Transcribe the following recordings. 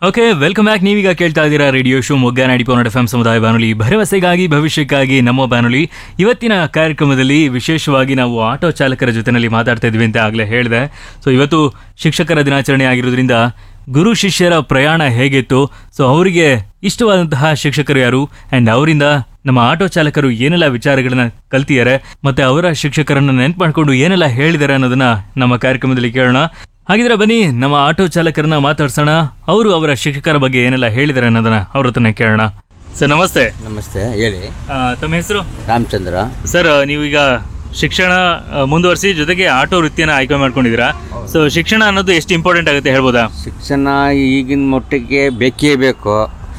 Okay welcome back ನೀವೀಗ ಕೇಳ್ತಾ ಇದ್ದೀರಾ ರೇಡಿಯೋ ಶೋ ಮೊಗ್ಗ ನಾಡಿ ಪೌನಡ್ ಎಫ್ ಸಮುದಾಯ ಬಾನುಲಿ ಭರವಸೆಗಾಗಿ ಭವಿಷ್ಯಕ್ಕಾಗಿ ನಮ್ಮ ಬಾನುಲಿ ಇವತ್ತಿನ ಕಾರ್ಯಕ್ರಮದಲ್ಲಿ ವಿಶೇಷವಾಗಿ ನಾವು ಆಟೋ ಚಾಲಕರ ಜೊತೆನಲ್ಲಿ ಮಾತಾಡ್ತಾ ಇದ್ವಿ ಅಂತ ಆಗಲೇ ಹೇಳಿದೆ ಸೊ ಇವತ್ತು ಶಿಕ್ಷಕರ ದಿನಾಚರಣೆ ಆಗಿರೋದ್ರಿಂದ ಗುರು ಶಿಷ್ಯರ ಪ್ರಯಾಣ ಹೇಗಿತ್ತು ಸೊ ಅವರಿಗೆ ಇಷ್ಟವಾದಂತಹ ಶಿಕ್ಷಕರು ಯಾರು ಆ್ಯಂಡ್ ಅವರಿಂದ ನಮ್ಮ ಆಟೋ ಚಾಲಕರು ಏನೆಲ್ಲ ವಿಚಾರಗಳನ್ನ ಕಲ್ತಿದ್ದಾರೆ ಮತ್ತೆ ಅವರ ಶಿಕ್ಷಕರನ್ನ ನೆನ್ಪು ಮಾಡ್ಕೊಂಡು ಏನೆಲ್ಲ ಹೇಳಿದ್ದಾರೆ ಅನ್ನೋದನ್ನ ನಮ್ಮ ಕಾರ್ಯಕ್ರಮದಲ್ಲಿ ಕೇಳೋಣ ಹಾಗಿದ್ರೆ ಬನ್ನಿ ನಮ್ಮ ಆಟೋ ಚಾಲಕರನ್ನ ಮಾತಾಡ್ಸೋಣ ಅವರು ಅವರ ಶಿಕ್ಷಕರ ಬಗ್ಗೆ ಏನೆಲ್ಲ ಹೇಳಿದ್ದಾರೆ ಅನ್ನೋದನ್ನ ಅವ್ರ ಹತ್ರನೇ ಕೇಳೋಣ ಸರ್ ನಮಸ್ತೆ ನಮಸ್ತೆ ಹೇಳಿ ಆ, ತಮ್ಮ ಹೆಸರು ರಾಮಚಂದ್ರ ಸರ್ ನೀವೀಗ ಶಿಕ್ಷಣ ಆ, ಮುಂದುವರಿಸಿ ಜೊತೆಗೆ ಆಟೋ ವೃತ್ತಿಯನ್ನ ಆಯ್ಕೆ ಮಾಡ್ಕೊಂಡಿದ್ದೀರಾ ಸೊ ಶಿಕ್ಷಣ ಅನ್ನೋದು ಎಷ್ಟು ಇಂಪಾರ್ಟೆಂಟ್ ಆಗುತ್ತೆ ಹೇಳ್ಬೋದಾ ಶಿಕ್ಷಣ ಈಗಿನ ಮಟ್ಟಿಗೆ ಬೇಕೇ ಬೇಕು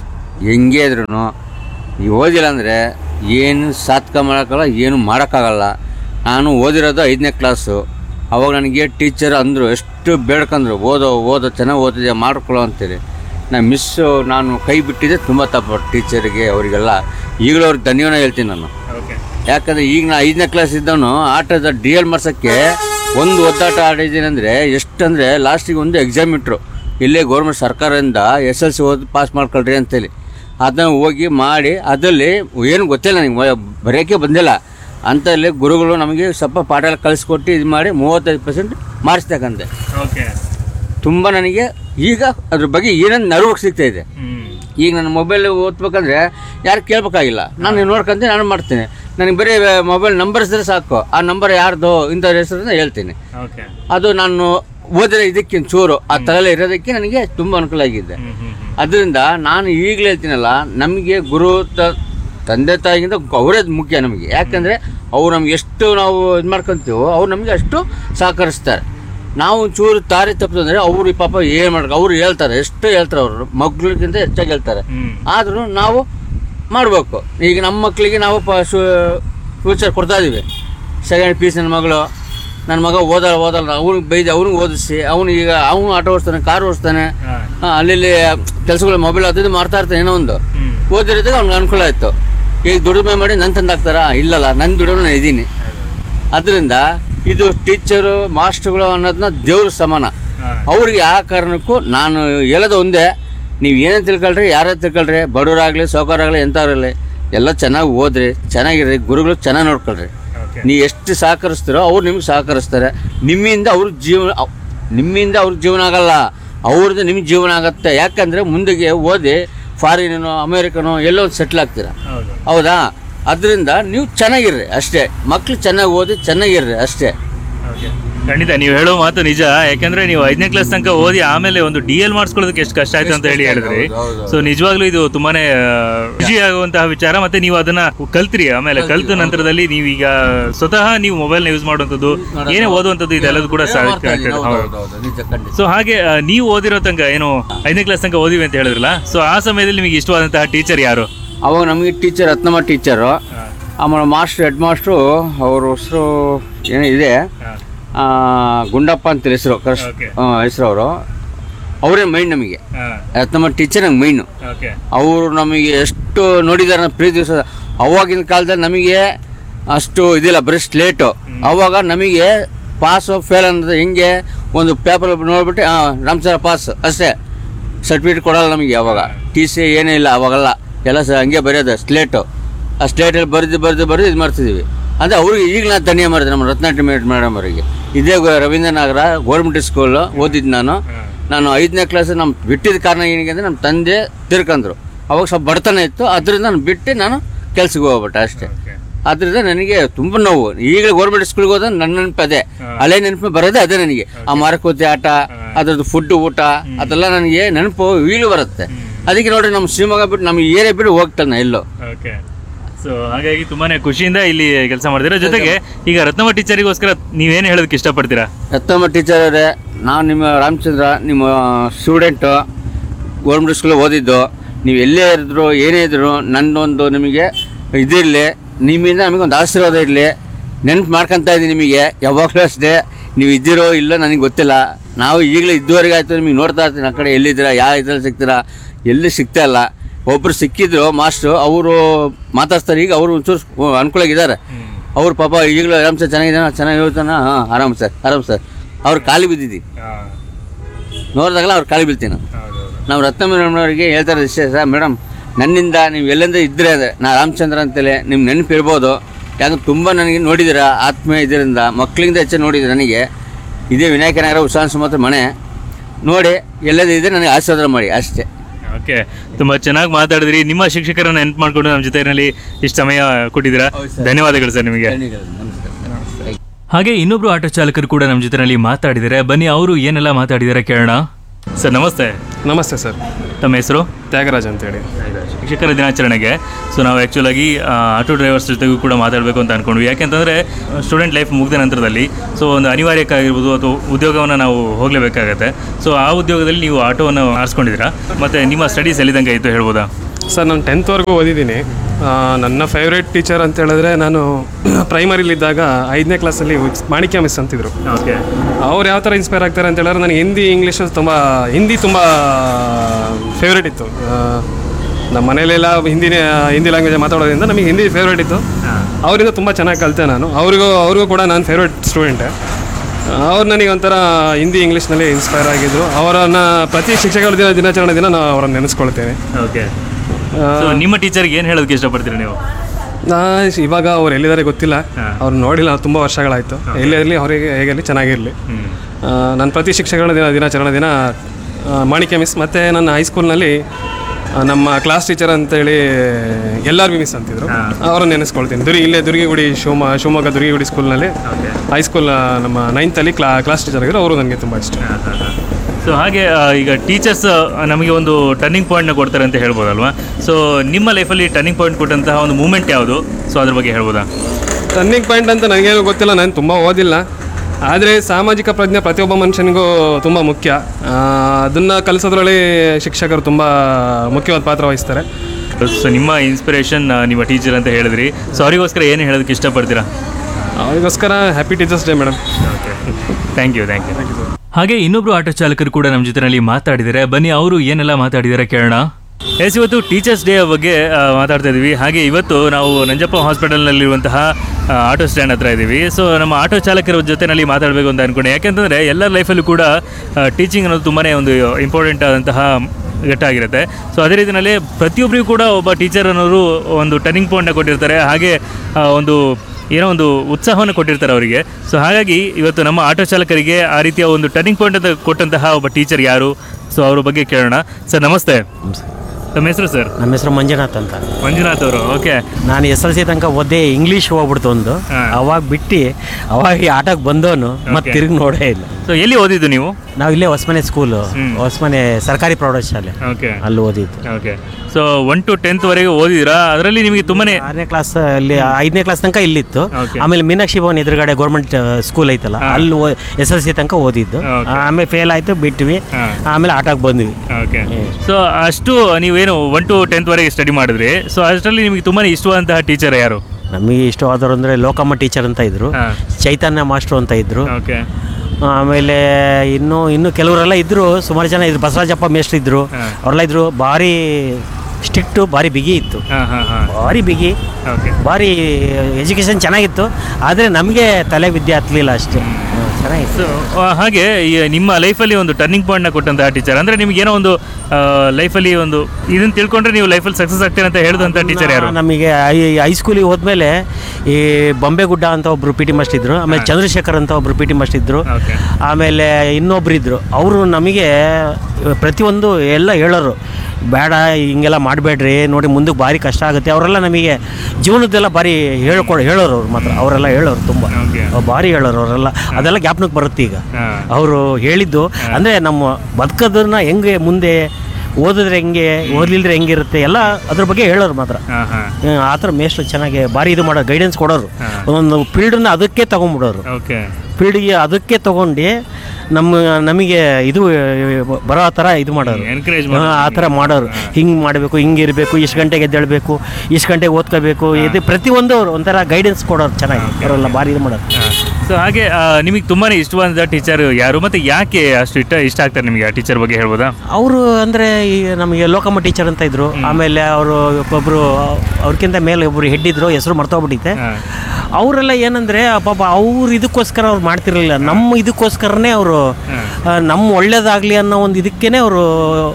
ಹೆಂಗೆ ಇದ್ರೂ ಈ ಓದಿಲ್ಲ ಅಂದರೆ ಏನು ಸಾಧಕ ಮಾಡೋಕ್ಕಲ್ಲ ಏನು ಮಾಡೋಕ್ಕಾಗಲ್ಲ ನಾನು ಓದಿರೋದು ಐದನೇ ಕ್ಲಾಸು ಅವಾಗ ನನಗೆ ಟೀಚರ್ ಅಂದರು ಎಷ್ಟು ಬೇಡ್ಕೊಂಡ್ರು ಓದೋ ಓದೋ ಚೆನ್ನಾಗಿ ಓದಿದೆ ಮಾಡ್ಕೊಳ್ಳೋ ಅಂತೇಳಿ ನಾನು ಮಿಸ್ಸು ನಾನು ಕೈ ಬಿಟ್ಟಿದ್ದೆ ತುಂಬ ತಪ್ಪು ಟೀಚರಿಗೆ ಅವರಿಗೆಲ್ಲ ಈಗಲೂ ಅವ್ರಿಗೆ ಧನ್ಯವಾದ ಹೇಳ್ತೀನಿ ನಾನು ಓಕೆ ಯಾಕಂದ್ರೆ ಈಗ ನಾ ಐದನೇ ಕ್ಲಾಸ್ ಇದ್ದವನು ಆಟದ ಡಿ ಎಲ್ ಮಾಡ್ಸೋಕ್ಕೆ ಒಂದು ಒದ್ದಾಟ ಆಡಿದ್ದೀನಿ ಅಂದರೆ ಎಷ್ಟಂದರೆ ಲಾಸ್ಟಿಗೆ ಒಂದು ಎಕ್ಸಾಮ್ ಇಟ್ಟರು ಇಲ್ಲೇ ಗೌರ್ಮೆಂಟ್ ಸರ್ಕಾರದಿಂದ ಎಸ್ ಎಲ್ ಸಿ ಓದಿ ಪಾಸ್ ಮಾಡ್ಕೊಳ್ರಿ ಅಂತೇಳಿ ಅದನ್ನ ಹೋಗಿ ಮಾಡಿ ಅದರಲ್ಲಿ ಏನು ಗೊತ್ತಿಲ್ಲ ನನಗೆ ಬರೆಯೋಕ್ಕೆ ಬಂದಿಲ್ಲ ಅಂತಲ್ಲಿ ಗುರುಗಳು ನಮಗೆ ಸ್ವಲ್ಪ ಪಾಠ ಎಲ್ಲ ಕಲಿಸ್ಕೊಟ್ಟು ಇದು ಮಾಡಿ ಮೂವತ್ತೈದು ಪರ್ಸೆಂಟ್ ಮಾರ್ಕ್ಸ್ ತಗೊಂಡೆ ಓಕೆ ತುಂಬ ನನಗೆ ಈಗ ಅದ್ರ ಬಗ್ಗೆ ಏನೇನು ನರ್ವಕ್ಕೆ ಸಿಗ್ತಾ ಇದೆ ಹ್ಮ್ ಈಗ ನನ್ನ ಮೊಬೈಲ್ ಓದ್ಬೇಕಂದ್ರೆ ಯಾರು ಕೇಳಬೇಕಾಗಿಲ್ಲ ನಾನು ನೋಡ್ಕೊಂತೀನಿ ನಾನು ಮಾಡ್ತೀನಿ ನನಗೆ ಬರೀ ಮೊಬೈಲ್ ನಂಬರ್ ಇದ್ರೆ ಸಾಕು ಆ ನಂಬರ್ ಯಾರ್ದು ಇಂಥ ಹೆಸರನ್ನ ಹೇಳ್ತೀನಿ ಓಕೆ ಅದು ನಾನು ಓದಿರೋ ಇದಕ್ಕೆ ಚೂರು ಆ ತಲೆಯಲ್ಲಿ ಇರೋದಕ್ಕೆ ನನಗೆ ತುಂಬ ಅನುಕೂಲ ಆಗಿದೆ ಹ್ಮ್ ಹ್ಮ್ ಹ್ಮ್ ಅದರಿಂದ ನಾನು ಈಗಲೇ ಹೇಳ್ತೀನಲ್ಲ ನಮಗೆ ಗುರು ತ ತಂದೆ ತಾಯಿಗಿಂತ ಅವರೇ ಮುಖ್ಯ ನಮಗೆ ಯಾಕಂದರೆ ಅವ್ರು ನಮ್ಗೆ ಎಷ್ಟು ನಾವು ಇದು ಮಾಡ್ಕೊತೀವೋ ಅವ್ರು ನಮಗೆ ಅಷ್ಟು ಸಹಕರಿಸ್ತಾರೆ ನಾವು ಚೂರು ದಾರಿ ತಪ್ಪಿದ್ರೆ ಅವರು ಈ ಪಾಪ ಏನು ಮಾಡ್ಕೊ ಅವ್ರು ಹೇಳ್ತಾರೆ ಎಷ್ಟು ಹೇಳ್ತಾರೆ ಅವರು ಮಕ್ಳಿಗಿಂತ ಹೆಚ್ಚಾಗಿ ಹೇಳ್ತಾರೆ ಹ್ಮ್ ಆದರೂ ನಾವು ಮಾಡಬೇಕು ಈಗ ನಮ್ಮ ಮಕ್ಕಳಿಗೆ ನಾವು ಪ ಫ್ಯೂಚರ್ ಕೊಡ್ತಾ ಇದ್ದೀವಿ ಸೆಕೆಂಡ್ ಪೀಸ್ ನನ್ನ ಮಗಳು ನನ್ನ ಮಗ ಓದಲ್ಲ ಓದಲ್ಲ ಅವ್ನಿಗೆ ಬೈದು ಅವ್ನಿಗೆ ಓದಿಸಿ ಅವನು ಈಗ ಅವನು ಆಟೋ ಓಡಿಸ್ತಾನೆ ಕಾರ್ ಓಡಿಸ್ತಾನೆ ಹಾ. ಆ, ಅಲ್ಲಿ ಇಲ್ಲಿ ಕೆಲಸಗಳು ಮೊಬೈಲ್ ಅದು ಇದು ಮಾಡ್ತಾ ಇರ್ತಾನೆ ಏನೋ ಒಂದು ಹ್ಮ್ ಓದಿರೋದಕ್ಕೆ ಅವ್ನಿಗೆ ಅನುಕೂಲ ಆಯಿತು ಈಗ ದುಡಿಮೆ ಮಾಡಿ ನನ್ನ ತಂದಾಕ್ತಾರಾ ಇಲ್ಲಲ್ಲ ನನ್ನ ದುಡಿಮೆ ನಾನು ಇದ್ದೀನಿ ಅದರಿಂದ ಇದು ಟೀಚರು ಮಾಸ್ಟರ್ಗಳು ಅನ್ನೋದನ್ನ ದೇವ್ರ ಸಮಾನ ಹಾ. ಅವ್ರಿಗೆ ಯಾವ ಕಾರಣಕ್ಕೂ ನಾನು ಹೇಳೋದು ಒಂದೇ ನೀವು ಏನೇ ತಿಳ್ಕೊಳ್ರಿ ಯಾರೇ ತಿಳ್ಕೊಳ್ರಿ ಬಡವರಾಗಲಿ ಸಾವುಕಾರಾಗಲಿ ಎಂಥವ್ರಾಗಲಿ ಎಲ್ಲ ಚೆನ್ನಾಗಿ ಓದ್ರಿ ಚೆನ್ನಾಗಿರ್ರಿ ಗುರುಗಳು ಚೆನ್ನಾಗಿ ನೋಡ್ಕೊಳ್ರಿ ಓಕೆ ನೀವು ಎಷ್ಟು ಸಹಕರಿಸ್ತೀರೋ ಅವ್ರು ನಿಮ್ಗೆ ಸಹಕರಿಸ್ತಾರೆ ನಿಮ್ಮಿಂದ ಅವ್ರ ಜೀವನ ಅವ್- ನಿಮ್ಮಿಂದ ಅವ್ರ ಜೀವನ ಆಗಲ್ಲ ಅವ್ರದ್ದು ನಿಮ್ಗೆ ಜೀವನ ಆಗತ್ತೆ ಯಾಕಂದರೆ ಮುಂದೆಗೆ ಓದಿ ಫಾರಿನೋ ಅಮೇರಿಕನೋ ಎಲ್ಲೋ ಒಂದು ಸೆಟ್ಲ್ ಆಗ್ತೀರಾ ಹೌದು ಹೌದಾ ಅದರಿಂದ ನೀವು ಚೆನ್ನಾಗಿರ್ರಿ ಅಷ್ಟೇ ಮಕ್ಳು ಚೆನ್ನಾಗಿ ಓದಿ ಚೆನ್ನಾಗಿರ್ರಿ ಅಷ್ಟೇ ಓಕೆ. ಖಂಡಿತ ನೀವು ಹೇಳೋ ಮಾತು ನಿಜ ಯಾಕಂದ್ರೆ ನೀವು ಐದನೇ ಕ್ಲಾಸ್ ತನಕ ಓದಿ ಆಮೇಲೆ ಒಂದು ಡಿ ಎಲ್ ಮಾಡಿಸ್ಕೊಳ್ಳೋದಕ್ಕೆ ಎಷ್ಟು ಕಷ್ಟ ಆಯ್ತು ಅಂತ ಹೇಳಿ ಹೇಳಿದ್ರಿ ಹೌದು, ಹೌದು, ಸೊ ನಿಜವಾಗ್ಲೂ ಇದು ತುಂಬಾನೇ ಖುಷಿ ಆಗುವಂತಹ ವಿಚಾರ ಮತ್ತೆ ನೀವು ಅದನ್ನ ಕಲ್ತ್ರಿ ಆಮೇಲೆ ಕಲ್ತ ನಂತರದಲ್ಲಿ ನೀವು ಈಗ ಸ್ವತಃ ನೀವು ಮೊಬೈಲ್ ಯೂಸ್ ಮಾಡುವಂಥದ್ದು ಏನೇ ಓದುವಂಥದ್ದು ಇದೆಲ್ಲದೂ ಕೂಡ ಸಾಧ್ಯ ಆಗ್ತದೆ ಹೌದು ನಿಜ ಖಂಡಿತ ಸೊ ಹಾಗೆ ಆ, ನೀವು ಓದಿರೋ ತನಕ ಏನು ಐದನೇ ಕ್ಲಾಸ್ ತನಕ ಓದಿವಿ ಅಂತ ಹೇಳಿದ್ರಲ್ಲ ಸೊ ಆ ಸಮಯದಲ್ಲಿ ನಿಮಗೆ ಇಷ್ಟವಾದಂತಹ ಟೀಚರ್ ಯಾರು ಅವಾಗ ನಮಗೆ ಟೀಚರ್ ರತ್ನಮ್ಮ ಟೀಚರು ಆಮೇಲೆ ಮಾಸ್ಟ್ರು ಹೆಡ್ ಮಾಸ್ಟ್ರು ಅವ್ರ ಹೆಸರು ಏನೋ ಇದೆ ಆ, ಗುಂಡಪ್ಪ ಅಂತ ಹೆಸರು ಕರೆಸ್ Okay. ಹೆಸರು ಅವರು ಅವರೇ ಮೈಂಡ್ ನಮಗೆ ಹಾ, ರತ್ನಮ್ಮ ಟೀಚರ್ ನಂಗೆ ಮೈನು ಓಕೆ ಅವರು ನಮಗೆ ಎಷ್ಟು ನೋಡಿದ್ದಾರೆ ನಮ್ಮ ಪ್ರೀತಿ ದಿವಸ ಅವಾಗಿನ ಕಾಲದಲ್ಲಿ ನಮಗೆ ಅಷ್ಟು ಇದಿಲ್ಲ ಬರೀ ಸ್ಲೇಟು ಅವಾಗ ನಮಗೆ ಪಾಸು ಫೇಲ್ ಅನ್ನೋದು ಹೆಂಗೆ ಒಂದು ಪೇಪರ್ ನೋಡ್ಬಿಟ್ಟು ಹಾಂ ನಮಸ್ಕಾರ ಪಾಸ್ ಅಷ್ಟೇ ಸರ್ಟಿಫಿಕೇಟ್ ಕೊಡಲ್ಲ ನಮಗೆ ಅವಾಗ ಟಿ ಸಿ ಏನೇ ಇಲ್ಲ ಅವಾಗೆಲ್ಲ ಎಲ್ಲ ಸ ಹಂಗೆ ಬರೆಯೋದು ಸ್ಲೇಟು ಆ ಸ್ಲೇಟಲ್ಲಿ ಬರೆದು ಬರೆದು ಬರೆದು ಇದು ಮಾಡ್ತಿದ್ದೀವಿ ಅಂದರೆ ಅವ್ರಿಗೆ ಈಗ ನಾನು ಧನ್ಯ ಮಾಡಿದೆ ನಮ್ಮ ರತ್ನಾಟ್ಯ ಮೇಡಮ್ ಅವರಿಗೆ ಇದೇ ಗೋ- ರವೀಂದ್ರನಗರ ಗೌರ್ಮೆಂಟ್ ಸ್ಕೂಲು ಓದಿದ್ದು ನಾನು ನಾನು ಐದನೇ ಕ್ಲಾಸ್ ನಮ್ಮ ಬಿಟ್ಟಿದ್ದ ಕಾರಣ ಏನಿಗೆ ಅಂದರೆ ನಮ್ಮ ತಂದೆ ತಿರ್ಕಂದ್ರು ಅವಾಗ ಸ್ವಲ್ಪ ಬಡತನ ಇತ್ತು ಅದರಿಂದ ನಾನು ಬಿಟ್ಟು ನಾನು ಕೆಲ್ಸಕ್ಕೆ ಹೋಗ್ಬಿಟ್ಟೆ ಅಷ್ಟೇ ಅದರಿಂದ ನನಗೆ ತುಂಬ ನೋವು ಈಗಲೇ ಗೌರ್ಮೆಂಟ್ ಸ್ಕೂಲ್ಗೆ ಹೋದ ನನ್ನ ನೆನಪು ಅದೇ ಹಳೆ ನೆನಪು ಬರೋದೇ ಅದೇ ನನಗೆ ಆ ಮಾರಕೋತಿ ಆಟ ಅದ್ರದ್ದು ಫುಡ್ ಊಟ ಅದೆಲ್ಲ ನನಗೆ ನೆನಪು ಈಗಲೂ ಬರುತ್ತೆ ಅದಕ್ಕೆ ನೋಡಿ ನಮ್ಮ ಶಿವಮೊಗ್ಗ ಬಿಟ್ಟು ನಮ್ಮ ಏರಿಯಾ ಬಿಟ್ಟು ಹೋಗ್ತಾನೆ ಎಲ್ಲೋ ಓಕೆ ಸೊ ಹಾಗಾಗಿ ತುಂಬಾನೇ ಖುಷಿಯಿಂದ ಇಲ್ಲಿ ಕೆಲಸ ಮಾಡ್ತೀರಾ ಜೊತೆಗೆ ಈಗ ರತ್ನಮ್ಮ ಟೀಚರಿಗೋಸ್ಕರ ನೀವೇನು ಹೇಳೋದಕ್ಕೆ ಇಷ್ಟಪಡ್ತೀರಾ ರತ್ನಮ್ಮ ಟೀಚರ್ ಅವರೇ ನಾವು ನಿಮ್ಮ ರಾಮಚಂದ್ರ ನಿಮ್ಮ ಸ್ಟೂಡೆಂಟು ಗೌರ್ಮೆಂಟ್ ಸ್ಕೂಲ್ ಓದಿದ್ದು ನೀವು ಎಲ್ಲೇ ಇದ್ರು ಏನೇ ಇದ್ರು ನನ್ನೊಂದು ನಿಮಗೆ ಇದಿರಲಿ ನಿಮ್ಮಿಂದ ನಮಗೊಂದು ಆಶೀರ್ವಾದ ಇರಲಿ ನೆನಪು ಮಾಡ್ಕೊತಾ ಇದ್ದೀನಿ ನಿಮಗೆ ಯಾವಾಗಲೂ ಅಷ್ಟೇ ನೀವು ಇದ್ದೀರೋ ಇಲ್ಲ ನನಗೆ ಗೊತ್ತಿಲ್ಲ ನಾವು ಈಗಲೇ ಇದುವರೆಗೆ ಆಯಿತು ನಿಮಗೆ ನೋಡ್ತಾ ಇರ್ತೀನಿ ಆ ಕಡೆ ಎಲ್ಲಿದ್ದೀರಾ ಯಾವ ಇದ್ರಲ್ಲಿ ಸಿಗ್ತೀರಾ ಎಲ್ಲಿ ಸಿಗ್ತಾ ಇಲ್ಲ ಒಬ್ಬರು ಸಿಕ್ಕಿದ್ರು ಮಾಸ್ಟ್ರು ಅವರು ಮಾತಾಡ್ತಾರೆ ಈಗ ಅವರು ಒಂಚೂರು ಅನುಕೂಲ ಆಗಿದ್ದಾರೆ ಅವ್ರು ಪಾಪ ಈಗಲೂ ಆರಾಮ್ ಸರ್ ಚೆನ್ನಾಗಿದ್ದಾನ ಚೆನ್ನಾಗಿ ಹೇಳ್ತಾನ ಹಾಂ ಆರಾಮ್ ಸರ್ ಆರಾಮ್ ಸರ್ ಅವ್ರು ಖಾಲಿ ಬಿದ್ದಿದ್ದಿ ನೋಡಿದಾಗಲ ಅವ್ರು ಖಾಲಿ ಬೀಳ್ತೀನಿ ನಾನು ನಾವು ರತ್ನಮ್ಮನವರಿಗೆ ಹೇಳ್ತಾರೆ ವಿಶೇಷ ಮೇಡಮ್ ನನ್ನಿಂದ ನೀವು ಎಲ್ಲೆಂದ ಇದ್ದರೆ ಅದೇ ನಾ ರಾಮಚಂದ್ರ ಅಂತೇಳಿ ನಿಮ್ಮ ನೆನಪಿರ್ಬೋದು ಯಾಕಂದ್ರೆ ತುಂಬ ನನಗೆ ನೋಡಿದ್ದೀರಾ ಆತ್ಮೀಯ ಇದರಿಂದ ಮಕ್ಕಳಿಂದ ಹೆಚ್ಚು ನೋಡಿದ್ದೀರ ನನಗೆ ಇದೇ ವಿನಾಯಕನಗರ ಉತ್ಸಾಹ ಸುಮತ್ರ ಮನೆ ನೋಡಿ ಎಲ್ಲದೇ ಇದೆ ನನಗೆ ಆಶೀರ್ವಾದ ಮಾಡಿ ಅಷ್ಟೇ ಓಕೆ ತುಂಬಾ ಚೆನ್ನಾಗಿ ಮಾತಾಡಿದ್ರಿ ನಿಮ್ಮ ಶಿಕ್ಷಕರನ್ನ ನೆನ್ಪು ಮಾಡ್ಕೊಂಡು ನಮ್ಮ ಜೊತೆಯಲ್ಲಿ ಇಷ್ಟು ಸಮಯ ಕೊಟ್ಟಿದ್ದೀರಾ ಹೌದು ಸರ್. ಧನ್ಯವಾದಗಳು ಸರ್ ನಿಮಗೆ ನಮಸ್ಕಾರ ಹಾಗೆ ಇನ್ನೊಬ್ರು ಆಟೋ ಚಾಲಕರು ಕೂಡ ನಮ್ಮ ಜೊತೆಯಲ್ಲಿ ಮಾತಾಡಿದ್ದಾರೆ ಬನ್ನಿ ಅವರು ಏನೆಲ್ಲ ಮಾತಾಡಿದ್ದಾರೆ ಕೇಳೋಣ ಸರ್ ನಮಸ್ತೆ ನಮಸ್ತೆ ಸರ್ ತಮ್ಮ ಹೆಸರು ತ್ಯಾಗರಾಜ್ ಅಂತೇಳಿ ಶಿಕ್ಷಕರ ದಿನಾಚರಣೆಗೆ ಸೊ ನಾವು ಆ್ಯಕ್ಚುಲ್ ಆಗಿ ಆ, ಆಟೋ ಡ್ರೈವರ್ಸ್ ಜೊತೆಗೂ ಕೂಡ ಮಾತಾಡಬೇಕು ಅಂತ ಅನ್ಕೊಂಡ್ವಿ ಯಾಕೆಂತಂದರೆ ಸ್ಟೂಡೆಂಟ್ ಲೈಫ್ ಮುಗಿದ ನಂತರದಲ್ಲಿ ಸೊ ಒಂದು ಅನಿವಾರ್ಯಕ್ಕಾಗಿರ್ಬೋದು ಅಥವಾ ಉದ್ಯೋಗವನ್ನು ನಾವು ಹೋಗಲೇಬೇಕಾಗತ್ತೆ ಸೊ ಆ ಉದ್ಯೋಗದಲ್ಲಿ ನೀವು ಆಟೋವನ್ನು ಆರಿಸ್ಕೊಂಡಿದ್ದೀರಾ ಮತ್ತು ನಿಮ್ಮ ಸ್ಟಡೀಸ್ ಎಲ್ಲಿ ತನಕ ಇತ್ತು ಹೇಳ್ಬೋದಾ ಸರ್ ನಾನು ಟೆಂತ್ವರೆಗೂ ಓದಿದ್ದೀನಿ ಆ, ನನ್ನ ಫೇವ್ರೇಟ್ ಟೀಚರ್ ಅಂತ ಹೇಳಿದ್ರೆ ನಾನು ಪ್ರೈಮರಿಲಿದ್ದಾಗ ಐದನೇ ಕ್ಲಾಸಲ್ಲಿ ಮಾಣಿಕ್ಯ ಮಿಸ್ ಅಂತಿದ್ರು ಓಕೆ ಅವ್ರು ಯಾವ ಥರ ಇನ್ಸ್ಪೈರ್ ಆಗ್ತಾರೆ ಅಂತ ಹೇಳಿದ್ರೆ ನನಗೆ ಹಿಂದಿ ಇಂಗ್ಲೀಷು ತುಂಬ ಹಿಂದಿ ತುಂಬ ಫೇವ್ರೇಟ್ ಇತ್ತು ಆ, ನಮ್ಮ ಮನೇಲೆಲ್ಲ ಹಿಂದಿನೇ ಹಿಂದಿ ಲ್ಯಾಂಗ್ವೇಜ್ ಮಾತಾಡೋದ್ರಿಂದ ನಮಗೆ ಹಿಂದಿ ಫೇವ್ರೇಟ್ ಇತ್ತು ಅವರಿಂದ ತುಂಬ ಚೆನ್ನಾಗಿ ಕಲಿತೆ ನಾನು ಅವ್ರಿಗೂ ಅವ್ರಿಗೂ ಕೂಡ ನಾನು ಫೇವ್ರೇಟ್ ಸ್ಟೂಡೆಂಟೆ ಅವ್ರು ನನಗೆ ಒಂಥರ ಹಿಂದಿ ಇಂಗ್ಲೀಷ್ನಲ್ಲಿ ಇನ್ಸ್ಪೈರ್ ಆಗಿದ್ದರು ಅವರನ್ನು ಪ್ರತಿ ಶಿಕ್ಷಕರ ದಿನ ದಿನಾಚರಣೆ ದಿನ ನಾನು ಅವರನ್ನು ನೆನೆಸ್ಕೊಳ್ತೇನೆ ಓಕೆ ಸೊ ನಿಮ್ಮ ಟೀಚರ್ಗೆ ಏನು ಹೇಳೋದಕ್ಕೆ ಇಷ್ಟಪಡ್ತೀರಿ ನೀವು ನಾ ಇವಾಗ ಅವ್ರು ಎಲ್ಲಿದ್ದಾರೆ ಗೊತ್ತಿಲ್ಲ ಹಾ. ಅವ್ರು ನೋಡಿಲ್ಲ ತುಂಬ ವರ್ಷಗಳಾಯಿತು ಎಲ್ಲೇ ಇರಲಿ ಅವರಿಗೆ ಹೇಗಿರಲಿ ಚೆನ್ನಾಗಿರಲಿ ಹ್ಮ್. ನಾನು ಪ್ರತಿ ಶಿಕ್ಷಕರ ದಿನ ದಿನಾಚರಣೆ ದಿನ ಆ, ಮಾಣಿಕ್ಯ ಮಿಸ್ ಮತ್ತು ನನ್ನ ಹೈಸ್ಕೂಲ್ನಲ್ಲಿ ಆ, ನಮ್ಮ ಕ್ಲಾಸ್ ಟೀಚರ್ ಅಂತೇಳಿ ಎಲ್ಲಾರ್ ಬಿ ಮಿಸ್ ಅಂತಿದ್ರು ಹಾ. ಅವರನ್ನು ನೆನೆಸ್ಕೊಳ್ತೀನಿ ದುರ್ಗಿ ಇಲ್ಲೇ ದುರ್ಗಿಗುಡಿ ಶಿವಮ ಶಿವಮೊಗ್ಗ ದುರ್ಗಿಗುಡಿ ಸ್ಕೂಲ್ನಲ್ಲಿ ಓಕೆ ಹೈಸ್ಕೂಲ್ ನಮ್ಮ ನೈನ್ತಲ್ಲಿ ಕ್ಲಾ ಕ್ಲಾಸ್ ಟೀಚರ್ ಆಗಿದ್ರು ಅವರು ನನಗೆ ತುಂಬ ಇಷ್ಟ ಸೊ ಹಾಗೆ ಆ, ಈಗ ಟೀಚರ್ಸ್ ನಮಗೆ ಒಂದು ಟರ್ನಿಂಗ್ ಪಾಯಿಂಟ್ನ ಕೊಡ್ತಾರೆ ಅಂತ ಹೇಳ್ಬೋದಲ್ವಾ ಸೊ ನಿಮ್ಮ ಲೈಫಲ್ಲಿ ಟರ್ನಿಂಗ್ ಪಾಯಿಂಟ್ ಕೊಟ್ಟಂತಹ ಒಂದು ಮೂಮೆಂಟ್ ಯಾವುದು ಸೊ ಅದ್ರ ಬಗ್ಗೆ ಹೇಳ್ಬೋದಾ ಟರ್ನಿಂಗ್ ಪಾಯಿಂಟ್ ಅಂತ ನನಗೇನು ಗೊತ್ತಿಲ್ಲ ನಾನು ತುಂಬ ಓದಿಲ್ಲ ಆದರೆ ಸಾಮಾಜಿಕ ಪ್ರಜ್ಞೆ ಪ್ರತಿಯೊಬ್ಬ ಮನುಷ್ಯನಿಗೂ ತುಂಬ ಮುಖ್ಯ ಅದನ್ನು ಕಲಿಸೋದ್ರಲ್ಲಿ ಶಿಕ್ಷಕರು ತುಂಬ ಮುಖ್ಯವಾದ ಪಾತ್ರ ವಹಿಸ್ತಾರೆ ಸೊ ನಿಮ್ಮ ಇನ್ಸ್ಪಿರೇಷನ್ ನಿಮ್ಮ ಟೀಚರ್ ಅಂತ ಹೇಳಿದ್ರಿ ಸೊ ಅವರಿಗೋಸ್ಕರ ಏನು ಹೇಳೋದಕ್ಕೆ ಇಷ್ಟಪಡ್ತೀರಾ ಅವರಿಗೋಸ್ಕರ happy teachers day madam thank you thank you ಹಾಗೆ ಇನ್ನೊಬ್ರು ಆಟೋ ಚಾಲಕರು ಕೂಡ ನಮ್ಮ ಜೊತೆನಲ್ಲಿ ಮಾತಾಡಿದ್ದಾರೆ ಬನ್ನಿ ಅವರು ಏನೆಲ್ಲ ಮಾತಾಡಿದ್ದಾರೆ ಕೇಳೋಣ ಎಸ್ ಇವತ್ತು ಟೀಚರ್ಸ್ ಡೇ ಬಗ್ಗೆ ಆ, ಮಾತಾಡ್ತಾ ಇದ್ದೀವಿ ಹಾಗೆ ಇವತ್ತು ನಾವು ನಂಜಪ್ಪ ಹಾಸ್ಪಿಟಲ್ನಲ್ಲಿರುವಂತಹ ಆ, ಆಟೋ ಸ್ಟ್ಯಾಂಡ್ ಹತ್ರ ಇದ್ದೀವಿ ಸೊ ನಮ್ಮ ಆಟೋ ಚಾಲಕರ ಜೊತೆನಲ್ಲಿ ಮಾತಾಡಬೇಕು ಅಂತ ಅನ್ಕೊಂಡೆ ಯಾಕೆಂತಂದರೆ ಎಲ್ಲರ ಲೈಫಲ್ಲೂ ಕೂಡ ಟೀಚಿಂಗ್ ಅನ್ನೋದು ತುಂಬಾ ಒಂದು ಇಂಪಾರ್ಟೆಂಟ್ ಆದಂತಹ ಘಟ್ಟ ಆಗಿರುತ್ತೆ ಸೊ ಅದೇ ರೀತಿಯಲ್ಲಿ ಪ್ರತಿಯೊಬ್ಬರಿಗೂ ಕೂಡ ಒಬ್ಬ ಟೀಚರ್ ಅನ್ನೋರು ಒಂದು ಟರ್ನಿಂಗ್ ಪಾಯಿಂಟ್ನ ಕೊಟ್ಟಿರ್ತಾರೆ ಹಾಗೆ ಆ, ಒಂದು ಏನೋ ಒಂದು ಉತ್ಸಾಹವನ್ನು ಕೊಟ್ಟಿರ್ತಾರೆ ಅವರಿಗೆ ಸೊ ಹಾಗಾಗಿ ಇವತ್ತು ನಮ್ಮ ಆಟೋ ಚಾಲಕರಿಗೆ ಆ ರೀತಿಯ ಒಂದು ಟರ್ನಿಂಗ್ ಪಾಯಿಂಟ್ ಅಂತ ಕೊಟ್ಟಂತಹ ಒಬ್ಬ ಟೀಚರ್ ಯಾರು ಸೊ ಅವ್ರ ಬಗ್ಗೆ ಕೇಳೋಣ ಸರ್ ನಮಸ್ತೆ ತಮ್ಮ ಹೆಸರು ಸರ್ ನಮ್ಮ ಹೆಸರು ಮಂಜುನಾಥ್ ಅಂತ ಮಂಜುನಾಥ್ ಅವರು ಓಕೆ ನಾನು ಎಸ್ ಎಲ್ ಸಿ ತನಕ ಓದೇ ಇಂಗ್ಲೀಷ್ ಹೋಗ್ಬಿಡ್ತು ಒಂದು ಹಾ. ಅವಾಗ ಬಿಟ್ಟು ಅವಾಗ ಈ ಆಟಕ್ಕೆ ಬಂದವನು ಮತ್ತೆ Okay. ತಿರುಗಿ ನೋಡೇ ಇಲ್ಲ ಸೊ ಎಲ್ಲಿ ಓದಿದ್ದು ನೀವು ನಾವು ಇಲ್ಲೇ ಹೊಸಮನೆ ಸ್ಕೂಲು ಹ್ಮ್. ಹೊಸಮನೆ ಸರ್ಕಾರಿ ಪ್ರೌಢಶಾಲೆ ಓಕೆ ಅಲ್ಲಿ ಓದಿದ್ದು ಓಕೆ ಸೊ ಒನ್ ಟು ಟೆಂತ್ವರೆಗೆ ಓದಿದ್ದೀರಾ ಅದರಲ್ಲಿ ನಿಮಗೆ ತುಂಬಾ ಆರನೇ ಕ್ಲಾಸ್ ಅಲ್ಲಿ ಐದನೇ ಕ್ಲಾಸ್ ತನಕ ಇಲ್ಲಿತ್ತು Okay. ಆಮೇಲೆ ಮೀನಾಕ್ಷಿ ಭವನ್ ಎದುರುಗಡೆ ಗೌರ್ಮೆಂಟ್ ಸ್ಕೂಲ್ ಐತಲ್ಲ ಹಾ. ಅಲ್ಲಿ ಎಸ್ ಎಲ್ ಸಿ ತನಕ ಓದಿದ್ದು Okay. ಆಮೇಲೆ ಫೇಲ್ ಆಯ್ತು ಬಿಟ್ವಿ ಹಾ. ಆಮೇಲೆ ಆಟಕ್ಕೆ ಬಂದ್ವಿ ಓಕೆ ಹ್ಮ್. ಸೊ ಅಷ್ಟು ನೀವೇನು ಒನ್ ಟು ಟೆಂತ್ವರೆಗೆ ಸ್ಟಡಿ ಮಾಡಿದ್ರಿ ಸೊ ಅಷ್ಟರಲ್ಲಿ ನಿಮಗೆ ತುಂಬಾ ಇಷ್ಟವಾದಂತಹ ಟೀಚರ್ ಯಾರು ನಮಗೆ ಇಷ್ಟವಾದವರು ಅಂದರೆ ಲೋಕಮ್ಮ ಟೀಚರ್ ಅಂತ ಇದ್ರು ಹಾ. ಚೈತನ್ಯ ಮಾಸ್ಟ್ರು ಅಂತ ಇದ್ರು ಓಕೆ ಆಮೇಲೆ ಇನ್ನು ಇನ್ನು ಕೆಲವರೆಲ್ಲ ಇದ್ದರು ಸುಮಾರು ಜನ ಇದ್ರು ಬಸವರಾಜಪ್ಪ ಮೇಷ್ಟ್ರು ಇದ್ದರು ಹಾ. ಅವರೆಲ್ಲ ಇದ್ದರು ಭಾರಿ ಸ್ಟ್ರಿಕ್ಟು ಭಾರಿ ಬಿಗಿ ಇತ್ತು ಹಾಂ ಹಾಂ ಹಾಂ ಭಾರಿ ಬಿಗಿ ಓಕೆ ಭಾರಿ ಎಜುಕೇಷನ್ ಚೆನ್ನಾಗಿತ್ತು ಆದರೆ ನಮಗೆ ತಲೆ ವಿದ್ಯೆ ಹತ್ತಲಿಲ್ಲ ಅಷ್ಟೇ ಹ್ಮ್, ಚೆನ್ನಾಗಿತ್ತು ಸೊ ಹಾಗೆ ಈ ನಿಮ್ಮ ಲೈಫಲ್ಲಿ ಒಂದು ಟರ್ನಿಂಗ್ ಪಾಯಿಂಟ್ನ ಕೊಟ್ಟಂತಹ ಟೀಚರ್ ಅಂದರೆ ನಿಮ್ಗೆ ಏನೋ ಒಂದು ಲೈಫಲ್ಲಿ ಒಂದು ಇದನ್ನ ತಿಳ್ಕೊಂಡ್ರೆ ನೀವು ಲೈಫಲ್ಲಿ ಸಕ್ಸಸ್ ಆಗ್ತೀರ ಅಂತ ಹೇಳಿದಂಥ ಟೀಚರ್ ಯಾರು ನಮಗೆ ಐ ಹೈಸ್ಕೂಲಿಗೆ ಹೋದ್ಮೇಲೆ ಈ ಬೊಂಬೆಗುಡ್ಡ ಅಂತ ಒಬ್ರು ಪಿ ಟಿ ಮಾಸ್ಟರ್ ಇದ್ರು ಆಮೇಲೆ ಚಂದ್ರಶೇಖರ್ ಅಂತ ಒಬ್ರು ಪಿ ಟಿ ಮಾಸ್ಟರ್ ಇದ್ರು ಓಕೆ ಆಮೇಲೆ ಇನ್ನೊಬ್ರು ಇದ್ರು ಅವರು ನಮಗೆ ಪ್ರತಿಯೊಂದು ಎಲ್ಲ ಹೇಳೋರು ಬೇಡ ಹಿಂಗೆಲ್ಲ ಮಾಡಬೇಡ್ರಿ ನೋಡಿ ಮುಂದಕ್ಕೆ ಭಾರಿ ಕಷ್ಟ ಆಗುತ್ತೆ ಅವರೆಲ್ಲ ನಮಗೆ ಜೀವನದ್ದೆಲ್ಲ ಭಾರಿ ಹೇಳ್ಕೊಡ್ ಹೇಳೋರು ಅವ್ರು ಮಾತ್ರ ಅವರೆಲ್ಲ ಹೇಳೋರು ತುಂಬ Okay. ಅವ್ರು ಭಾರಿ ಹೇಳೋರು ಅವರೆಲ್ಲ ಅದೆಲ್ಲ ಜ್ಞಾಪನಕ್ಕೆ ಬರುತ್ತೆ ಈಗ ಹಾಂ ಅವರು ಹೇಳಿದ್ದು ಅಂದರೆ ನಮ್ಮ ಬದುಕೋದನ್ನ ಹೆಂಗೆ ಮುಂದೆ ಓದಿದ್ರೆ ಹೆಂಗೆ ಓದಲಿಲ್ದ್ರೆ ಹೆಂಗಿರುತ್ತೆ ಎಲ್ಲ ಅದ್ರ ಬಗ್ಗೆ ಹೇಳೋರು ಮಾತ್ರ ಹಾಂ ಹಾಂ ಹ್ಮ್, ಆ ಥರ ಮೇಷ್ಟ್ರು ಚೆನ್ನಾಗಿ ಭಾರಿ ಇದು ಮಾಡೋ ಗೈಡೆನ್ಸ್ ಕೊಡೋರು ಹಾ. ಒಂದೊಂದು ಫೀಲ್ಡನ್ನ ಅದಕ್ಕೆ ತೊಗೊಂಡ್ಬಿಡೋರು ಓಕೆ ಫೀಲ್ಡ್ಗೆ ಅದಕ್ಕೆ ತಗೊಂಡು ನಮ್ಮ ನಮಗೆ ಇದು ಬರೋ ಥರ ಇದು ಮಾಡೋರು ಎನ್ಕರೇಜ್ ಹಾ, ಆ ಥರ ಮಾಡೋರು ಹಿಂಗೆ ಮಾಡಬೇಕು ಹಿಂಗೆ ಇರಬೇಕು ಇಷ್ಟು ಗಂಟೆಗೆ ಎದ್ದೇಳಬೇಕು ಇಷ್ಟು ಗಂಟೆಗೆ ಓದ್ಕೋಬೇಕು ಇದು ಪ್ರತಿಯೊಂದು ಅವ್ರು ಒಂಥರ ಗೈಡೆನ್ಸ್ ಕೊಡೋರು ಚೆನ್ನಾಗಿ ಅವರೆಲ್ಲ ಭಾರಿ ಇದು ಮಾಡೋರು ಸೊ ಹಾಗೆ ನಿಮಗೆ ತುಂಬಾ ಇಷ್ಟವಾದ ಟೀಚರ್ ಯಾರು ಮತ್ತೆ ಯಾಕೆ ಅಷ್ಟು ಇಷ್ಟ ಇಷ್ಟ ಆಗ್ತಾರೆ ನಿಮಗೆ ಆ ಟೀಚರ್ ಬಗ್ಗೆ ಹೇಳ್ಬೋದಾ ಅವರು ಅಂದರೆ ಈ ನಮಗೆ ಲೋಕಮ್ಮ ಟೀಚರ್ ಅಂತ ಇದ್ರು ಆಮೇಲೆ ಅವರು ಒಬ್ಬರು ಅವ್ರಿಗಿಂತ ಮೇಲೆ ಒಬ್ಬರು ಹೆಡ್ ಇದ್ರು ಹೆಸರು ಮರ್ತೋಗ್ಬಿಟ್ಟಿತ್ತೆ ಹಾಂ ಅವರೆಲ್ಲ ಏನಂದರೆ ಪಾಪ ಅವ್ರು ಇದಕ್ಕೋಸ್ಕರ ಅವ್ರು ಮಾಡ್ತಿರಲಿಲ್ಲ ನಮ್ಮ ಇದಕ್ಕೋಸ್ಕರನೇ ಅವರು ನಮ್ಮ ಒಳ್ಳೇದಾಗಲಿ ಅನ್ನೋ ಒಂದು ಇದಕ್ಕೇ ಅವರು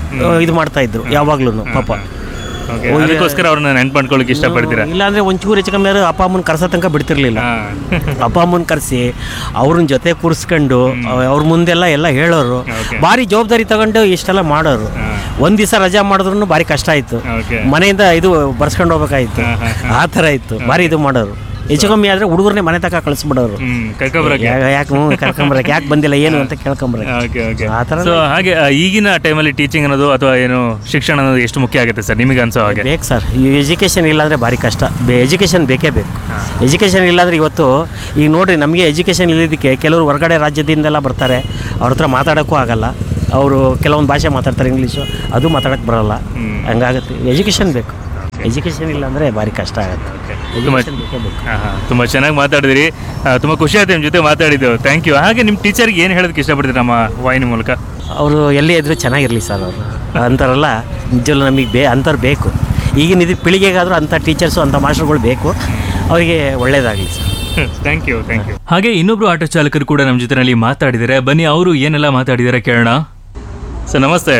ಇದು ಮಾಡ್ತಾ ಇದ್ರು ಯಾವಾಗ್ಲೂ ಪಾಪ ಓಕೆ ಅದಕ್ಕೋಸ್ಕರ ಅವ್ರನ್ನ ನೆನ್ಪು ಮಾಡ್ಕೊಳ್ಳೋಕೆ ಇಷ್ಟಪಡ್ತೀರಾ ಇಲ್ಲಾಂದ್ರೆ ಒಂಚೂರು ಹೆಚ್ಚು ಕಮ್ಮಿ ಆದ್ರೆ ಅಪ್ಪ ಅಮ್ಮನ ಕರ್ಸೋ ತನಕ ಬಿಡ್ತಿರ್ಲಿಲ್ಲ ಹಾ. ಅಪ್ಪ ಅಮ್ಮನ ಕರೆಸಿ ಅವ್ರನ್ನ ಜೊತೆ ಕೂರಿಸ್ಕೊಂಡು ಅವ್ರ ಮುಂದೆಲ್ಲ ಎಲ್ಲ ಹೇಳೋರು Okay. ಭಾರಿ ಜವಾಬ್ದಾರಿ ತಗೊಂಡು ಇಷ್ಟೆಲ್ಲ ಮಾಡೋರು ಒಂದ್ ದಿವಸ ರಜಾ ಮಾಡಿದ್ರು ಭಾರಿ ಕಷ್ಟ ಆಯ್ತು ಓಕೆ ಮನೆಯಿಂದ ಇದು ಬರ್ಸ್ಕೊಂಡು ಹೋಗ್ಬೇಕಾಯ್ತು ಹಾ, ಹಾ, ಆ ಥರ ಇತ್ತು ಭಾರಿ ಇದು ಮಾಡೋರು ಹೆಚ್ಚು ಕಮ್ಮಿ ಆದ್ರೆ ಹುಡುಗರನ್ನೇ ಮನೆ ತಕ ಕಳಿಸ್ಬಿಡೋರು ಹ್ಮ್ ಕರ್ಕೊಬರಕ್ಕೆ ಯಾಕೆ ಕರ್ಕೊಂಬರಕ್ಕೆ ಯಾಕೆ ಬಂದಿಲ್ಲ ಏನು ಅಂತ ಕೇಳ್ಕೊಂಬರಕ್ಕೆ ಓಕೆ ಓಕೆ ಆ ಥರ ಸೊ ಹಾಗೆ ಆ, ಈಗಿನ ಟೈಮಲ್ಲಿ ಟೀಚಿಂಗ್ ಅನ್ನೋದು ಅಥವಾ ಏನು ಶಿಕ್ಷಣ ಅನ್ನೋದು ಎಷ್ಟು ಮುಖ್ಯ ಆಗುತ್ತೆ ಸರ್ ನಿಮಗೆ ಅನ್ಸೋ ಹಾಗೆ ಬೇಕು ಸರ್ ಈ ಎಜುಕೇಷನ್ ಇಲ್ಲಾಂದರೆ ಭಾರಿ ಕಷ್ಟ ಎಜುಕೇಷನ್ ಬೇಕೇ ಬೇಕು ಎಜುಕೇಷನ್ ಇಲ್ಲಾಂದ್ರೆ ಇವತ್ತು ಈಗ ನೋಡ್ರಿ ನಮಗೆ ಎಜುಕೇಷನ್ ಇಲ್ಲದಕ್ಕೆ ಕೆಲವರು ಹೊರಗಡೆ ರಾಜ್ಯದಿಂದೆಲ್ಲ ಬರ್ತಾರೆ ಅವ್ರ ಹತ್ರ ಮಾತಾಡೋಕ್ಕೂ ಆಗಲ್ಲ ಅವರು ಕೆಲವೊಂದು ಭಾಷೆ ಮಾತಾಡ್ತಾರೆ ಇಂಗ್ಲೀಷು ಅದು ಮಾತಾಡೋಕ್ಕೆ ಬರಲ್ಲ ಹ್ಮ್. ಹಂಗಾಗುತ್ತೆ ಎಜುಕೇಷನ್ ಬೇಕು ಎಜುಕೇಷನ್ ಇಲ್ಲ ಅಂದರೆ ಭಾರಿ ಕಷ್ಟ ಆಗುತ್ತೆ ತುಂಬ ಎಜುಕೇಷನ್ ಬೇಕೇ ಬೇಕು ಹಾಂ ಹಾಂ ತುಂಬ ಚೆನ್ನಾಗಿ ಮಾತಾಡಿದಿರಿ ಆ, ತುಂಬ ಖುಷಿ ಆಯ್ತು ನಿಮ್ಮ ಜೊತೆ ಮಾತಾಡಿದ್ದೆವು ಥ್ಯಾಂಕ್ ಯು ಹಾಗೆ ನಿಮ್ಮ ಟೀಚರ್ಗೆ ಏನು ಹೇಳೋದಕ್ಕೆ ಇಷ್ಟಪಡ್ತೀರಿ ನಮ್ಮ ವಾಹಿನಿ ಮೂಲಕ ಅವರು ಎಲ್ಲೇ ಇದ್ರೂ ಚೆನ್ನಾಗಿರಲಿ ಸರ್ ಅವರು ಅಂಥವ್ರಲ್ಲ ನಿಜವಲ್ಲ ನಮಗೆ ಬೇ ಅಂಥವ್ರು ಬೇಕು ಈಗಿನ ಇದು ಪೀಳಿಗೆಗಾದರೂ ಅಂಥ ಟೀಚರ್ಸು ಅಂಥ ಮಾಸ್ಟರ್ಗಳು ಬೇಕು ಅವರಿಗೆ ಒಳ್ಳೆಯದಾಗಲಿ sir thank you thank you ಹಾಗೆ ಇನ್ನೊಬ್ರು ಆಟೋ ಚಾಲಕರು ಕೂಡ ನಮ್ಮ ಜೊತೆನಲ್ಲಿ ಮಾತಾಡಿದ್ದಾರೆ ಬನ್ನಿ ಅವರು ಏನೆಲ್ಲ ಮಾತಾಡಿದ್ದಾರೆ ಕೇಳೋಣ ಸರ್ ನಮಸ್ತೆ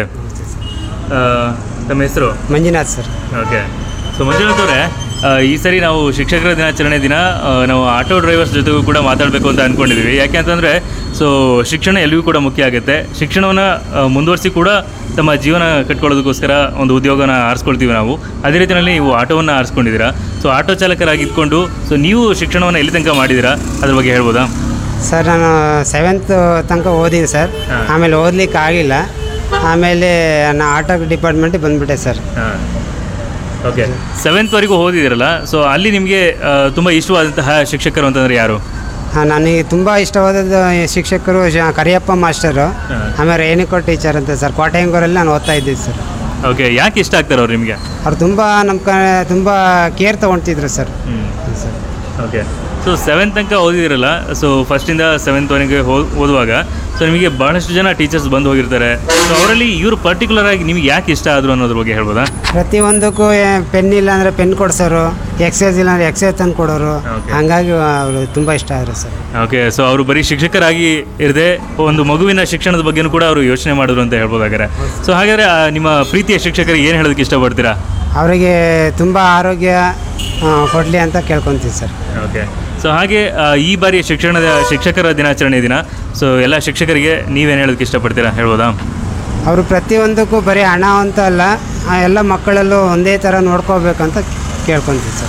ಆ, ತಮ್ಮ ಹೆಸರು Manjunath sir okay so Manjunath ಅವರೇ ಆ, ಈ ಸರಿ ನಾವು ಶಿಕ್ಷಕರ ದಿನಾಚರಣೆ ದಿನ ಆ, ನಾವು ಆಟೋ ಡ್ರೈವರ್ಸ್ ಜೊತೆಗೂ ಕೂಡ ಮಾತಾಡಬೇಕು ಅಂತ ಅಂದ್ಕೊಂಡಿದ್ದೀವಿ ಯಾಕೆ ಅಂತಂದರೆ ಸೊ ಶಿಕ್ಷಣ ಎಲ್ಲಿಗೂ ಕೂಡ ಮುಖ್ಯ ಆಗುತ್ತೆ ಶಿಕ್ಷಣವನ್ನು ಮುಂದುವರಿಸಿ ಕೂಡ ತಮ್ಮ ಜೀವನ ಕಟ್ಕೊಳ್ಳೋದಕ್ಕೋಸ್ಕರ ಒಂದು ಉದ್ಯೋಗನ ಆರಿಸ್ಕೊಳ್ತೀವಿ ನಾವು ಅದೇ ರೀತಿಯಲ್ಲಿ ನೀವು ಆಟೋವನ್ನು ಆರಿಸ್ಕೊಂಡಿದ್ದೀರಾ ಸೊ ಆಟೋ ಚಾಲಕರಾಗಿದ್ಕೊಂಡು ಸೊ ನೀವು ಶಿಕ್ಷಣವನ್ನು ಎಲ್ಲಿ ತನಕ ಮಾಡಿದ್ದೀರಾ ಅದ್ರ ಬಗ್ಗೆ ಹೇಳ್ಬೋದಾ ಸರ್ ನಾನು ಸೆವೆಂತ್ ತನಕ ಓದಿನಿ ಸರ್ ಹಾ. ಆಮೇಲೆ ಓದ್ಲಿಕ್ಕೆ ಆಗಿಲ್ಲ ಆಮೇಲೆ ನಾನು ಆಟೋ ಡಿಪಾರ್ಟ್ಮೆಂಟಿಗೆ ಬಂದ್ಬಿಟ್ಟೆ ಸರ್ ಹಾಂ ಓಕೆ ಸೆವೆಂತ್ವರೆಗೂ ಓದಿದಿರಲ್ಲ ಸೊ ಅಲ್ಲಿ ನಿಮಗೆ ತುಂಬ ಇಷ್ಟವಾದಂತಹ ಶಿಕ್ಷಕರು ಅಂತಂದರೆ ಯಾರು ಹಾ, ನನಗೆ ತುಂಬ ಇಷ್ಟವಾದದ್ದು ಶಿಕ್ಷಕರು ಶ- ಕರಿಯಪ್ಪ ಮಾಸ್ಟರು ಹಾ. ಆಮೇಲೆ ರೇಣುಕಾ ಟೀಚರ್ ಅಂತ ಸರ್ ಕೋಟೆಂಗೂರಲ್ಲಿ ನಾನು ಓದ್ತಾ ಇದ್ದೆ ಸರ್ ಓಕೆ ಯಾಕೆ ಇಷ್ಟ ಆಗ್ತಾರೆ ಅವ್ರು ನಿಮಗೆ ಅವ್ರು ತುಂಬ ನಮ್ಮ ಕ ತುಂಬ ಕೇರ್ ತೊಗೊಳ್ತಿದ್ರು ಸರ್ ಹ್ಞೂ ಸರ್ ಓಕೆ ಸೊ ಸೆವೆಂತ್ ತನಕ ಓದಿದಿರಲ್ಲ ಸೊ ಫಸ್ಟಿಂದ ಸೆವೆಂತ್ವರೆಗೆ ಓದುವಾಗ ಸೊ ನಿಮಗೆ ಭಾಳಷ್ಟು ಜನ ಟೀಚರ್ಸ್ ಬಂದು ಹೋಗಿರ್ತಾರೆ ಸೊ ಅವರಲ್ಲಿ ಇವರು ಪರ್ಟಿಕ್ಯುಲರ್ ಆಗಿ ನಿಮಗೆ ಯಾಕೆ ಇಷ್ಟ ಆದರು ಅನ್ನೋದ್ರ ಬಗ್ಗೆ ಹೇಳ್ಬೋದಾ ಪ್ರತಿಯೊಂದಕ್ಕೂ ಪೆನ್ ಇಲ್ಲ ಅಂದರೆ ಪೆನ್ ಕೊಡ್ಸೋರು ಎಕ್ಸೈಸ್ ಇಲ್ಲ ಅಂದರೆ ಎಕ್ಸೈಸ್ ತಂದು ಕೊಡೋರು Okay. ಹಂಗಾಗಿ ಅವರು ತುಂಬ ಇಷ್ಟ ಆದರು ಸರ್ ಓಕೆ ಸೊ ಅವರು ಬರೀ ಶಿಕ್ಷಕರಾಗಿ ಇರದೆ ಒಂದು ಮಗುವಿನ ಶಿಕ್ಷಣದ ಬಗ್ಗೆನೂ ಕೂಡ ಅವರು ಯೋಚನೆ ಮಾಡಿದ್ರು ಅಂತ ಹೇಳ್ಬೋದಾಗಾರೆ ಸೊ ಹಾಗಾದರೆ ಆ, ನಿಮ್ಮ ಪ್ರೀತಿಯ ಶಿಕ್ಷಕರಿಗೆ ಏನು ಹೇಳೋದಕ್ಕೆ ಇಷ್ಟಪಡ್ತೀರಾ ಅವರಿಗೆ ತುಂಬ ಆರೋಗ್ಯ ಕೊಡಲಿ ಅಂತ ಕೇಳ್ಕೊತೀವಿ ಸರ್ ಓಕೆ ಸೊ ಹಾಗೆ ಆ, ಈ ಬಾರಿ ಶಿಕ್ಷಣದ ಶಿಕ್ಷಕರ ದಿನಾಚರಣೆ ದಿನ ಸೊ ಎಲ್ಲ ಶಿಕ್ಷಕರಿಗೆ ನೀವೇನು ಹೇಳೋದಕ್ಕೆ ಇಷ್ಟಪಡ್ತೀರಾ ಹೇಳ್ಬೋದಾ ಅವರು ಪ್ರತಿಯೊಂದಕ್ಕೂ ಬರೀ ಹಣ ಅಂತ ಅಲ್ಲ ಆ ಎಲ್ಲ ಮಕ್ಕಳಲ್ಲೂ ಒಂದೇ ಥರ ನೋಡ್ಕೋಬೇಕಂತ ಕೇಳ್ಕೊತೀವಿ sir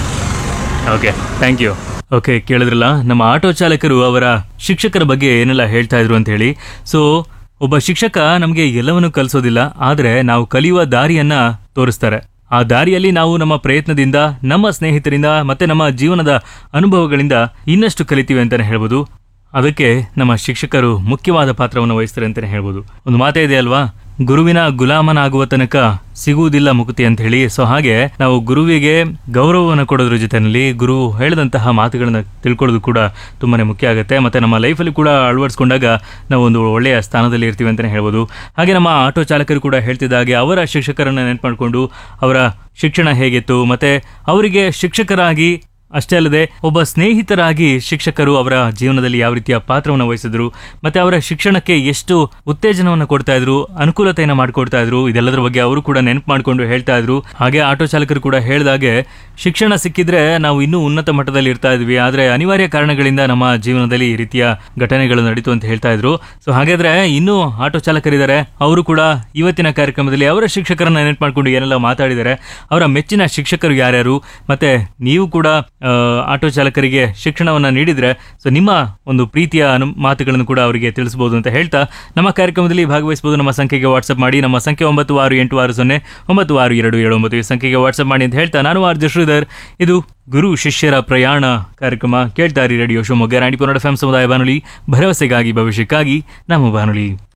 okay thank you okay ಕೇಳಿದ್ರಲ್ಲ ನಮ್ಮ ಆಟೋ ಚಾಲಕರು ಅವರ ಶಿಕ್ಷಕರ ಬಗ್ಗೆ ಏನೆಲ್ಲ ಹೇಳ್ತಾ ಇದ್ರು ಅಂತ ಹೇಳಿ ಸೊ ಒಬ್ಬ ಶಿಕ್ಷಕ ನಮಗೆ ಎಲ್ಲವನ್ನೂ ಕಲಿಸೋದಿಲ್ಲ ಆದರೆ ನಾವು ಕಲಿಯುವ ದಾರಿಯನ್ನ ತೋರಿಸ್ತಾರೆ ಆ ದಾರಿಯಲ್ಲಿ ನಾವು ನಮ್ಮ ಪ್ರಯತ್ನದಿಂದ ನಮ್ಮ ಸ್ನೇಹಿತರಿಂದ ಮತ್ತೆ ನಮ್ಮ ಜೀವನದ ಅನುಭವಗಳಿಂದ ಇನ್ನಷ್ಟು ಕಲಿತೀವಿ ಅಂತಾನೆ ಹೇಳ್ಬೋದು ಅದಕ್ಕೆ ನಮ್ಮ ಶಿಕ್ಷಕರು ಮುಖ್ಯವಾದ ಪಾತ್ರವನ್ನು ವಹಿಸ್ತಾರೆ ಅಂತಲೇ ಹೇಳ್ಬೋದು ಒಂದು ಮಾತೇ ಇದೆ ಅಲ್ವಾ ಗುರುವಿನ ಗುಲಾಮನಾಗುವ ತನಕ ಸಿಗುವುದಿಲ್ಲ ಮುಕ್ತಿ ಅಂತ ಹೇಳಿ ಸೊ ಹಾಗೆ ನಾವು ಗುರುವಿಗೆ ಗೌರವವನ್ನು ಕೊಡೋದ್ರ ಜೊತೆಯಲ್ಲಿ ಗುರು ಹೇಳಿದಂತಹ ಮಾತುಗಳನ್ನ ತಿಳ್ಕೊಳ್ಳೋದು ಕೂಡ ತುಂಬಾನೇ ಮುಖ್ಯ ಆಗುತ್ತೆ ಮತ್ತೆ ನಮ್ಮ ಲೈಫಲ್ಲಿ ಕೂಡ ಅಳವಡಿಸ್ಕೊಂಡಾಗ ನಾವು ಒಂದು ಒಳ್ಳೆಯ ಸ್ಥಾನದಲ್ಲಿ ಇರ್ತೀವಿ ಅಂತಲೇ ಹೇಳ್ಬೋದು ಹಾಗೆ ನಮ್ಮ ಆಟೋ ಚಾಲಕರು ಕೂಡ ಹೇಳ್ತಿದ್ದ ಹಾಗೆ ಅವರ ಶಿಕ್ಷಕರನ್ನ ನೆನ್ಪು ಮಾಡಿಕೊಂಡು ಅವರ ಶಿಕ್ಷಣ ಹೇಗಿತ್ತು ಮತ್ತೆ ಅವರಿಗೆ ಶಿಕ್ಷಕರಾಗಿ ಅಷ್ಟೇ ಅಲ್ಲದೆ ಒಬ್ಬ ಸ್ನೇಹಿತರಾಗಿ ಶಿಕ್ಷಕರು ಅವರ ಜೀವನದಲ್ಲಿ ಯಾವ ರೀತಿಯ ಪಾತ್ರವನ್ನು ವಹಿಸಿದ್ರು ಮತ್ತೆ ಅವರ ಶಿಕ್ಷಣಕ್ಕೆ ಎಷ್ಟು ಉತ್ತೇಜನವನ್ನು ಕೊಡ್ತಾ ಇದ್ರು ಅನುಕೂಲತೆಯನ್ನು ಮಾಡಿಕೊಡ್ತಾ ಇದ್ರು ಇದೆಲ್ಲದರ ಬಗ್ಗೆ ಅವರು ಕೂಡ ನೆನಪು ಮಾಡಿಕೊಂಡು ಹೇಳ್ತಾ ಇದ್ರು ಹಾಗೆ ಆಟೋ ಚಾಲಕರು ಕೂಡ ಹೇಳ್ದಾಗೆ ಶಿಕ್ಷಣ ಸಿಕ್ಕಿದ್ರೆ ನಾವು ಇನ್ನೂ ಉನ್ನತ ಮಟ್ಟದಲ್ಲಿ ಇರ್ತಾ ಇದ್ವಿ ಆದ್ರೆ ಅನಿವಾರ್ಯ ಕಾರಣಗಳಿಂದ ನಮ್ಮ ಜೀವನದಲ್ಲಿ ಈ ರೀತಿಯ ಘಟನೆಗಳು ನಡೀತು ಅಂತ ಹೇಳ್ತಾ ಇದ್ರು ಸೊ ಹಾಗಾದ್ರೆ ಇನ್ನೂ ಆಟೋ ಚಾಲಕರಿದ್ದಾರೆ ಅವರು ಕೂಡ ಇವತ್ತಿನ ಕಾರ್ಯಕ್ರಮದಲ್ಲಿ ಅವರ ಶಿಕ್ಷಕರನ್ನ ನೆನಪು ಮಾಡಿಕೊಂಡು ಏನೆಲ್ಲ ಮಾತಾಡಿದ್ದಾರೆ ಅವರ ಮೆಚ್ಚಿನ ಶಿಕ್ಷಕರು ಯಾರ್ಯಾರು ಮತ್ತೆ ನೀವು ಕೂಡ ಆ, ಆಟೋ ಚಾಲಕರಿಗೆ ಶಿಕ್ಷಣವನ್ನ ನೀಡಿದ್ರೆ ಸೊ ನಿಮ್ಮ ಒಂದು ಪ್ರೀತಿಯ ಅನು ಮಾತುಗಳನ್ನು ಕೂಡ ಅವರಿಗೆ ತಿಳಿಸಬಹುದು ಅಂತ ಹೇಳ್ತಾ ನಮ್ಮ ಕಾರ್ಯಕ್ರಮದಲ್ಲಿ ಭಾಗವಹಿಸಬಹುದು ನಮ್ಮ ಸಂಖ್ಯೆಗೆ ವಾಟ್ಸ್ಆಪ್ ಮಾಡಿ ನಮ್ಮ ಸಂಖ್ಯೆ ಒಂಬತ್ತು ಆರು ಎಂಟು ಆರು ಸೊನ್ನೆ ಒಂಬತ್ತು ಆರು ಎರಡು ಏಳು ಒಂಬತ್ತು ಈ ಸಂಖ್ಯೆಗೆ ವಾಟ್ಸ್ಆಪ್ ಮಾಡಿ ಅಂತ ಹೇಳ್ತಾ ನಾನು ಆರ್ ಶ್ರೀಧರ್ ಇದು ಗುರು ಶಿಷ್ಯರ ಪ್ರಯಾಣ ಕಾರ್ಯಕ್ರಮ ಕೇಳ್ತಾರಿ ರೇಡಿಯೋ ಶಿವಮೊಗ್ಗ ನಾಡಿ ಪುನಡ ಎಫ್ ಸಮುದಾಯ ಬಾನುಲಿ ಭರವಸೆಗಾಗಿ ಭವಿಷ್ಯಕ್ಕಾಗಿ ನಮ್ಮ ಬಾನುಲಿ